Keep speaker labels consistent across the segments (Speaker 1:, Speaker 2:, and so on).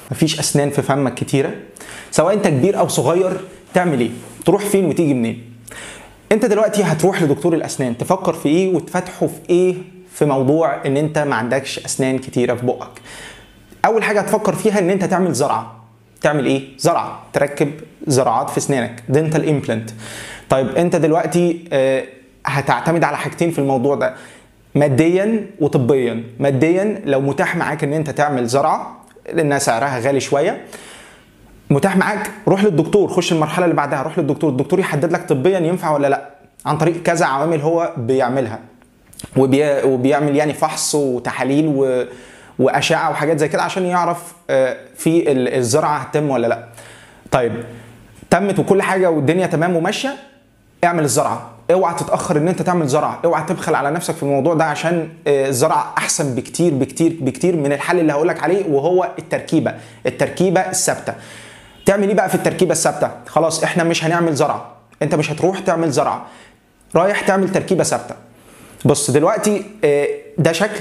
Speaker 1: مفيش اسنان في فمك كتيره سواء انت كبير او صغير تعمل ايه تروح فين وتيجي منين انت دلوقتي هتروح لدكتور الاسنان تفكر في ايه وتفتحه في ايه في موضوع ان انت ما عندكش اسنان كتيره في بقك اول حاجه هتفكر فيها ان انت تعمل زرعه تعمل ايه زرعه تركب زراعات في اسنانك دنتال امبلانت طيب انت دلوقتي آه، هتعتمد على حاجتين في الموضوع ده ماديا وطبيا ماديا لو متاح معاك ان انت تعمل زرعه لانها سعرها غالي شويه متاح معاك روح للدكتور خش المرحله اللي بعدها روح للدكتور الدكتور يحدد لك طبيا ينفع ولا لا عن طريق كذا عوامل هو بيعملها وبي... وبيعمل يعني فحص وتحاليل و... واشعه وحاجات زي كده عشان يعرف آه، في ال- الزرعه هتتم ولا لا طيب تمت وكل حاجه والدنيا تمام وماشيه اعمل الزرعه اوعى تتاخر ان انت تعمل زرعه اوعى تبخل على نفسك في الموضوع ده عشان آه، الزرعه احسن بكتير بكتير بكتير من الحل اللي هقولك عليه وهو التركيبه التركيبه الثابته تعمل ايه بقى في التركيبه الثابته خلاص احنا مش هنعمل زرعه انت مش هتروح تعمل زرعه رايح تعمل تركيبه ثابته بص دلوقتي آه، ده شكل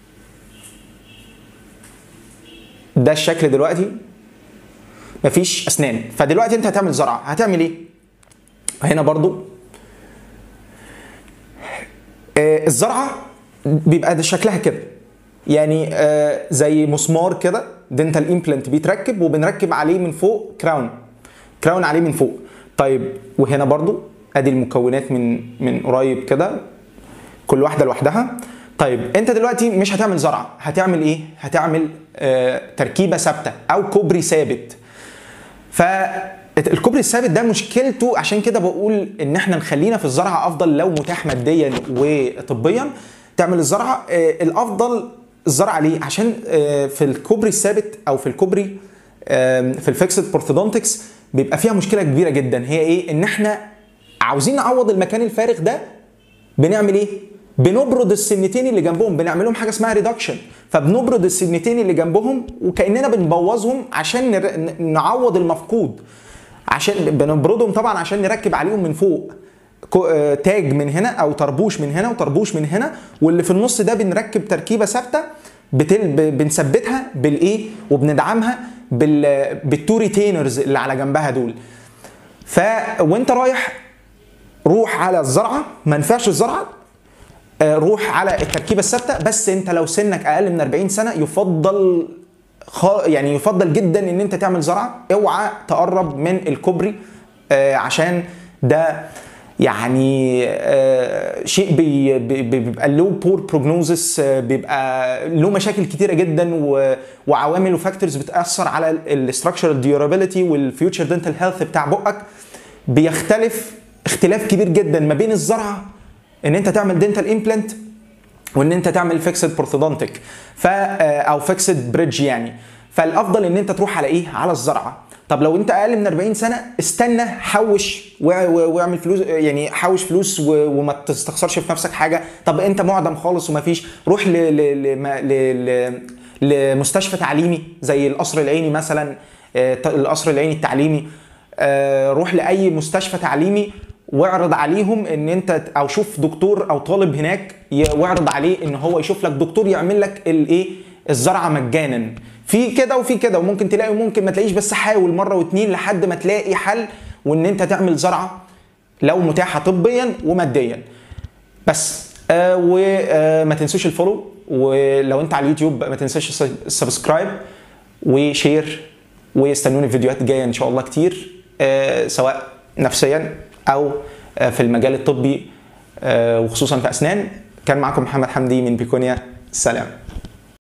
Speaker 1: ده الشكل دلوقتي مفيش اسنان فدلوقتي انت هتعمل زرعه هتعمل ايه هنا برضو آه، الزرعه بيبقى ده شكلها كده يعني آه، زي مسمار كده دنتال امبلانت بيتركب وبنركب عليه من فوق كراون كراون عليه من فوق طيب وهنا برضو ادي المكونات من من قريب كده كل واحده لوحدها طيب انت دلوقتي مش هتعمل زرعه هتعمل ايه هتعمل آه تركيبه ثابته او كوبري ثابت فالكوبري الثابت ده مشكلته عشان كده بقول ان احنا نخلينا في الزرعه افضل لو متاح ماديا وطبيا تعمل الزرعه آه الافضل الزرعه ليه عشان آه في الكوبري الثابت او في الكوبري آه في الفيكسد بورثودونتكس بيبقى فيها مشكله كبيره جدا هي ايه ان احنا عاوزين نعوض المكان الفارغ ده بنعمل ايه بنبرد السنتين اللي جنبهم بنعمل لهم حاجه اسمها ريدكشن فبنبرد السنتين اللي جنبهم وكاننا بنبوظهم عشان نر... ن- نعوض المفقود عشان بنبردهم طبعا عشان نركب عليهم من فوق كو- آه، تاج من هنا او طربوش من هنا وطربوش من هنا واللي في النص ده بنركب تركيبه ثابته بتل... ب- بنثبتها بالايه وبندعمها بال... بالتو ريتينرز اللي على جنبها دول ف وانت رايح روح على الزرعه ما ينفعش الزرعه آه، روح على التركيبه الثابته بس انت لو سنك اقل من 40 سنه يفضل خ... يعني يفضل جدا ان انت تعمل زرعه اوعى تقرب من الكوبري آه، عشان ده يعني آه، شيء بي- بي- بيبقى له بور بروجنوزس بيبقى له مشاكل كتيره جدا و- وعوامل وفاكتورز بتاثر على الاستراكشرال ديورابيلتي والفيوتشر دنتال هيلث بتاع بقك بيختلف اختلاف كبير جدا ما بين الزرعه ان انت تعمل دنتال امبلانت وان انت تعمل فيكسد بورثودونتيك ف او فيكسد بريدج يعني فالافضل ان انت تروح على ايه على الزرعه طب لو انت اقل من 40 سنه استنى حوش و- و- واعمل فلوس يعني حوش فلوس و- وما تستخسرش في نفسك حاجه طب انت معدم خالص ومفيش روح ل... ل... ل... ل... ل... لمستشفى تعليمي زي القصر العيني مثلا آه، القصر العيني التعليمي آه، روح لاي مستشفى تعليمي واعرض عليهم ان انت او شوف دكتور او طالب هناك ي- واعرض عليه ان هو يشوف لك دكتور يعمل لك الايه الزرعه مجانا في كده وفي كده وممكن تلاقي وممكن ما تلاقيش بس حاول مره واتنين لحد ما تلاقي حل وان انت تعمل زرعه لو متاحه طبيا وماديا بس آه وما تنسوش الفولو ولو انت على اليوتيوب ما تنساش السبسكرايب وشير واستنوني في فيديوهات جايه ان شاء الله كتير آه سواء نفسيا او آه في المجال الطبي آه وخصوصا في اسنان كان معكم محمد حمدي من بيكونيا سلام